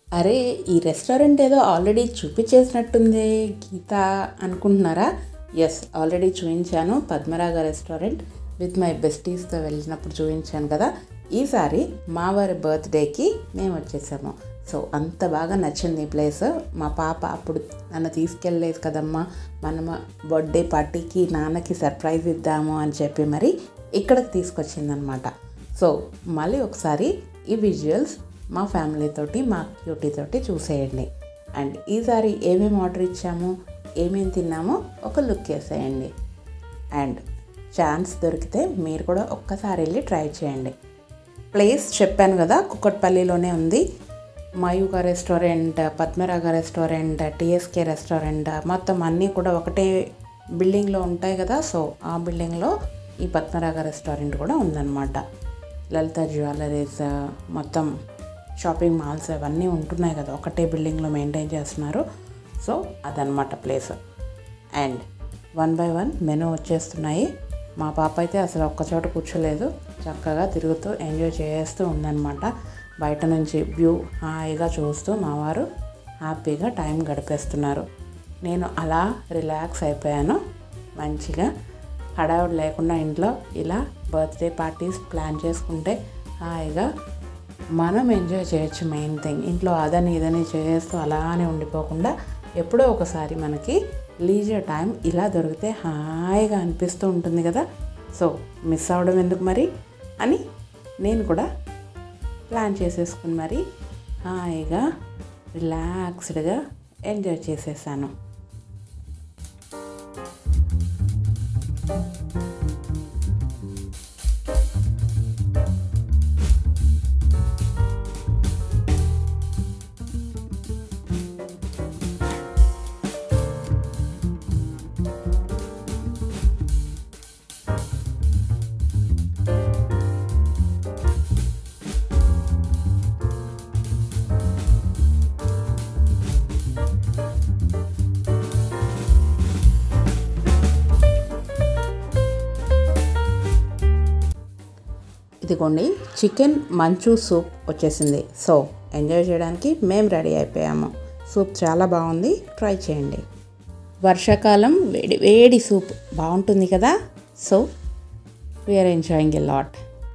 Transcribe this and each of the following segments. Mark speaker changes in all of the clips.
Speaker 1: అరే ఈ రెస్టారెంట్ ఏదో ఆల్రెడీ చూపించేసినట్టుంది గీత అనుకుంటున్నారా ఎస్ ఆల్రెడీ చూపించాను పద్మరాగ రెస్టారెంట్ విత్ మై బెస్టీస్తో వెళ్ళినప్పుడు చూపించాను కదా ఈసారి మా వారి బర్త్డేకి మేము వచ్చేసాము సో అంత బాగా నచ్చింది ఈ ప్లేస్ మా పాప అప్పుడు నన్ను తీసుకెళ్ళలేదు కదమ్మా మనం బర్త్డే పార్టీకి నాన్నకి సర్ప్రైజ్ ఇద్దాము అని చెప్పి మరి ఇక్కడికి తీసుకొచ్చిందనమాట సో మళ్ళీ ఒకసారి ఈ విజువల్స్ మా ఫ్యామిలీ తోటి మా క్యూటీ తోటి చూసేయండి అండ్ ఈసారి ఏమేమి ఆర్డర్ ఇచ్చాము ఏమేమి తిన్నామో ఒక లుక్ వేసేయండి అండ్ ఛాన్స్ దొరికితే మీరు కూడా ఒక్కసారి వెళ్ళి ట్రై చేయండి ప్లేస్ చెప్పాను కదా కుక్కట్పల్లిలోనే ఉంది Mayuka restaurant Padmaraga restaurant TSK restaurant మొత్తం అన్నీ కూడా ఒకటే బిల్డింగ్లో ఉంటాయి కదా సో ఆ బిల్డింగ్లో ఈ పద్మరాగ రెస్టారెంట్ కూడా ఉందన్నమాట లలిత జ్యువెలరీస్ మొత్తం షాపింగ్ మాల్స్ అవన్నీ ఉంటున్నాయి కదా ఒకటే బిల్డింగ్లో మెయింటైన్ చేస్తున్నారు సో అదనమాట place and one by one menu వచ్చేస్తున్నాయి మా పాప అయితే అసలు ఒక్కచోట కూర్చోలేదు చక్కగా తిరుగుతూ ఎంజాయ్ చేస్తూ ఉందన్నమాట బయట నుంచి వ్యూ హాయిగా చూస్తూ మా వారు హ్యాపీగా టైం గడిపేస్తున్నారు నేను అలా రిలాక్స్ అయిపోయాను మంచిగా హడావుడి లేకుండా ఇంట్లో ఇలా బర్త్డే పార్టీస్ ప్లాన్ చేసుకుంటే హాయిగా మనం ఎంజాయ్ చేయొచ్చు మెయిన్ థింగ్ ఇంట్లో అదని ఇదని చేస్తూ అలానే ఉండిపోకుండా ఎప్పుడో ఒకసారి మనకి లీజర్ టైం ఇలా దొరికితే హాయిగా అనిపిస్తూ ఉంటుంది కదా సో మిస్ అవ్వడం ఎందుకు మరి అని నేను కూడా ప్లాన్ చేసేసుకుని మరి హాయిగా రిలాక్స్డ్గా ఎంజాయ్ చేసేసాను ఇదిగోండి చికెన్ మంచూ సూప్ వచ్చేసింది సో ఎంజాయ్ చేయడానికి మేము రెడీ అయిపోయాము సూప్ చాలా బాగుంది ట్రై చేయండి వర్షాకాలం వేడి వేడి సూప్ బాగుంటుంది కదా so we're enjoying a lot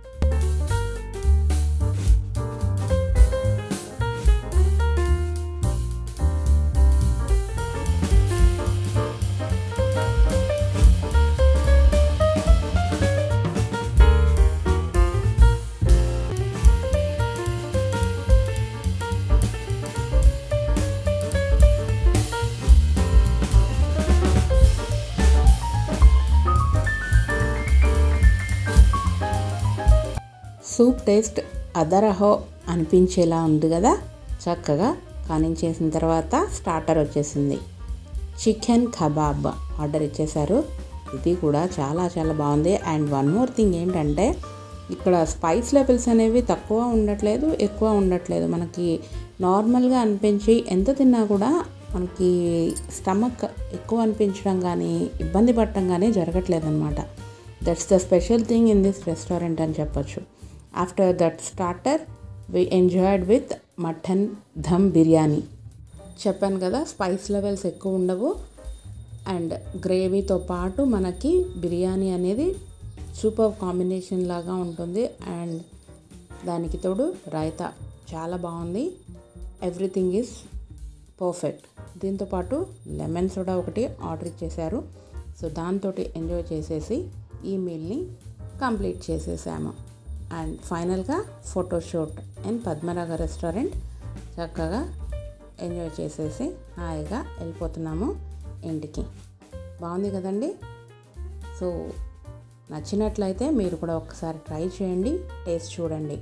Speaker 1: soup taste అదరహో అనిపించేలా ఉంది కదా చక్కగా కానించేసిన తర్వాత స్టార్టర్ వచ్చేసింది చికెన్ కబాబ్ ఆర్డర్ ఇచ్చేశారు ఇది కూడా చాలా చాలా బాగుంది అండ్ వన్ మోర్ థింగ్ ఏంటంటే ఇక్కడ స్పైస్ లెవెల్స్ అనేవి తక్కువ ఉండట్లేదు ఎక్కువ ఉండట్లేదు మనకి నార్మల్గా అనిపించి ఎంత తిన్నా కూడా మనకి స్టమక్ ఎక్కువ అనిపించడం కానీ ఇబ్బంది పడటం కానీ జరగట్లేదు అనమాట that's the special thing in this restaurant అని చెప్పొచ్చు after that starter we enjoyed with mutton dum biryani చెప్పాను కదా స్పైస్ లెవెల్స్ ఎక్కువ ఉండవు అండ్ గ్రేవీతో పాటు మనకి బిర్యానీ అనేది సూపర్ కాంబినేషన్ లాగా ఉంటుంది అండ్ దానికి తోడు రైతా చాలా బాగుంది ఎవ్రీథింగ్ ఈజ్ పర్ఫెక్ట్ దీంతోపాటు లెమన్ సోడా ఒకటి ఆర్డర్ ఇచ్చేశారు సో దాంతో ఎంజాయ్ చేసేసి ఈ మీల్ని కంప్లీట్ చేసేసాము అండ్ ఫైనల్గా ఫోటోషూట్ ఇన్ పద్మరాగ రెస్టారెంట్ చక్కగా ఎంజాయ్ చేసేసి హాయిగా వెళ్ళిపోతున్నాము ఇంటికి బాగుంది కదండి సో నచ్చినట్లయితే మీరు కూడా ఒకసారి ట్రై చేయండి టేస్ట్ చూడండి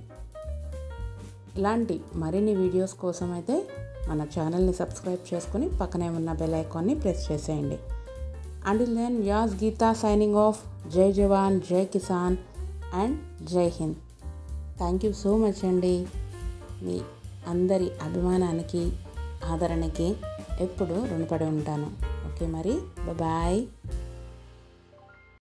Speaker 1: ఇలాంటి మరిన్ని వీడియోస్ కోసం అయితే మన ఛానల్ని సబ్స్క్రైబ్ చేసుకుని పక్కనే ఉన్న బెల్ ఐకాన్ని ప్రెస్ చేసేయండి అండిల్ then as Geeta signing off Jai Jawan Jai Kisan and Jai Hind thank you so much అండి మీ అందరి అభిమానానికి ఆదరణకి ఎప్పుడు రుణపడి ఉంటాను ఓకే మరి బాయ్